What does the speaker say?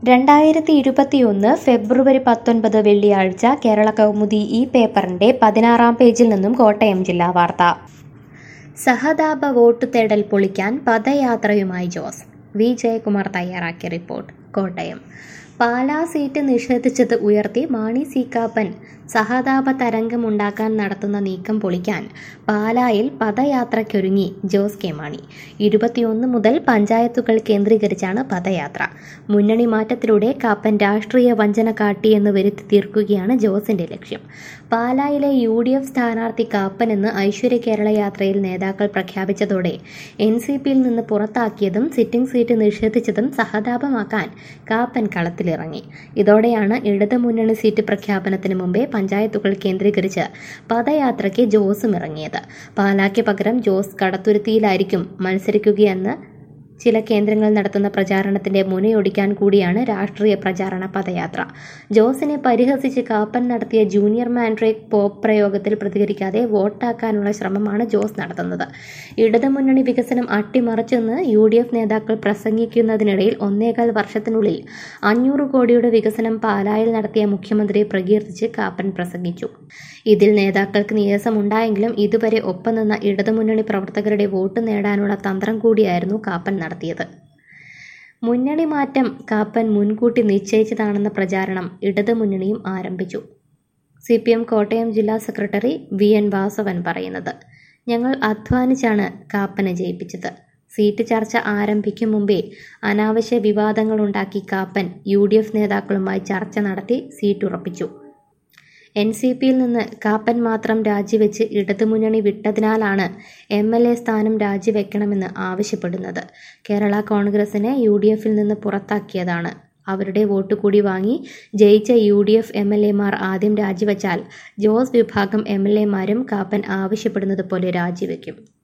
രണ്ടായിരത്തി ഇരുപത്തിയൊന്ന് ഫെബ്രുവരി പത്തൊൻപത് വെള്ളിയാഴ്ച കേരള കൗമുദി ഈ പേപ്പറിന്റെ പതിനാറാം പേജിൽ നിന്നും കോട്ടയം ജില്ലാ വാർത്ത സഹതാപ വോട്ട് തേടൽ പൊളിക്കാൻ പദയാത്രയുമായി ജോസ് വി ജയകുമാർ തയ്യാറാക്കിയ റിപ്പോർട്ട് കോട്ടയം പാലാ സീറ്റ് നിഷേധിച്ചത് ഉയർത്തി മാണി സി കാപ്പൻ സഹതാപ തരംഗമുണ്ടാക്കാൻ നടത്തുന്ന നീക്കം പൊളിക്കാൻ പാലായിൽ പദയാത്രയ്ക്കൊരുങ്ങി ജോസ് കെ മാണി ഇരുപത്തിയൊന്ന് മുതൽ പഞ്ചായത്തുകൾ കേന്ദ്രീകരിച്ചാണ് പദയാത്ര മുന്നണി മാറ്റത്തിലൂടെ കാപ്പൻ രാഷ്ട്രീയ വഞ്ചന കാട്ടിയെന്ന് വരുത്തി തീർക്കുകയാണ് ജോസിന്റെ ലക്ഷ്യം പാലായിലെ യു ഡി എഫ് സ്ഥാനാർത്ഥി കാപ്പൻ എന്ന് ഐശ്വര്യ കേരള യാത്രയിൽ നേതാക്കൾ പ്രഖ്യാപിച്ചതോടെ എൻ സി പിയിൽ നിന്ന് പുറത്താക്കിയതും സിറ്റിംഗ് സീറ്റ് നിഷേധിച്ചതും സഹതാപമാക്കാൻ കാപ്പൻ കളത്തിലിറങ്ങി ഇതോടെയാണ് ഇടതുമുന്നണി സീറ്റ് പ്രഖ്യാപനത്തിന് മുമ്പേ പഞ്ചായത്തുകൾ കേന്ദ്രീകരിച്ച് പദയാത്രയ്ക്ക് ജോസും ഇറങ്ങിയത് പാലായ്ക്ക് പകരം ജോസ് കടത്തുരുത്തിയിലായിരിക്കും മത്സരിക്കുകയെന്ന് ചില കേന്ദ്രങ്ങൾ നടത്തുന്ന പ്രചാരണത്തിന്റെ മുനയൊടിക്കാൻ കൂടിയാണ് രാഷ്ട്രീയ പ്രചാരണ പദയാത്ര ജോസിനെ പരിഹസിച്ച് കാപ്പൻ നടത്തിയ ജൂനിയർ മാൻഡ്രേക്ക് പോപ്പ് പ്രയോഗത്തിൽ പ്രതികരിക്കാതെ വോട്ടാക്കാനുള്ള ശ്രമമാണ് ജോസ് നടത്തുന്നത് ഇടതുമുന്നണി വികസനം അട്ടിമറിച്ചെന്ന് യു ഡി എഫ് നേതാക്കൾ പ്രസംഗിക്കുന്നതിനിടയിൽ ഒന്നേകാൽ വർഷത്തിനുള്ളിൽ അഞ്ഞൂറ് കോടിയുടെ വികസനം പാലായിൽ നടത്തിയ മുഖ്യമന്ത്രിയെ പ്രകീർത്തിച്ച് കാപ്പൻ പ്രസംഗിച്ചു ഇതിൽ നേതാക്കൾക്ക് നീരസമുണ്ടായെങ്കിലും ഇതുവരെ ഒപ്പം നിന്ന ഇടതുമുന്നണി പ്രവർത്തകരുടെ വോട്ട് നേടാനുള്ള തന്ത്രം കൂടിയായിരുന്നു കാപ്പൻ നടത്തിയത് മുന്നണി മാറ്റം കാപ്പൻ മുൻകൂട്ടി നിശ്ചയിച്ചതാണെന്ന പ്രചാരണം ഇടതുമുന്നണിയും ആരംഭിച്ചു സി പി എം കോട്ടയം ജില്ലാ സെക്രട്ടറി വി എൻ വാസവൻ പറയുന്നത് ഞങ്ങൾ അധ്വാനിച്ചാണ് കാപ്പനെ ജയിപ്പിച്ചത് സീറ്റ് ചർച്ച ആരംഭിക്കും മുമ്പേ അനാവശ്യ വിവാദങ്ങളുണ്ടാക്കി കാപ്പൻ യു ഡി എഫ് നേതാക്കളുമായി ചർച്ച നടത്തി സീറ്റ് ഉറപ്പിച്ചു എൻ സി പിയിൽ നിന്ന് കാപ്പൻ മാത്രം രാജിവെച്ച് ഇടതുമുന്നണി വിട്ടതിനാലാണ് എം എൽ എ സ്ഥാനം രാജിവെക്കണമെന്ന് ആവശ്യപ്പെടുന്നത് കേരള കോൺഗ്രസിനെ യു ഡി എഫിൽ നിന്ന് പുറത്താക്കിയതാണ് അവരുടെ വോട്ട് കൂടി വാങ്ങി ജയിച്ച U D F M L എമാർ ആദ്യം രാജിവെച്ചാൽ ജോസ് വിഭാഗം എം എൽ എമാരും കാപ്പൻ ആവശ്യപ്പെടുന്നത് പോലെ രാജിവെക്കും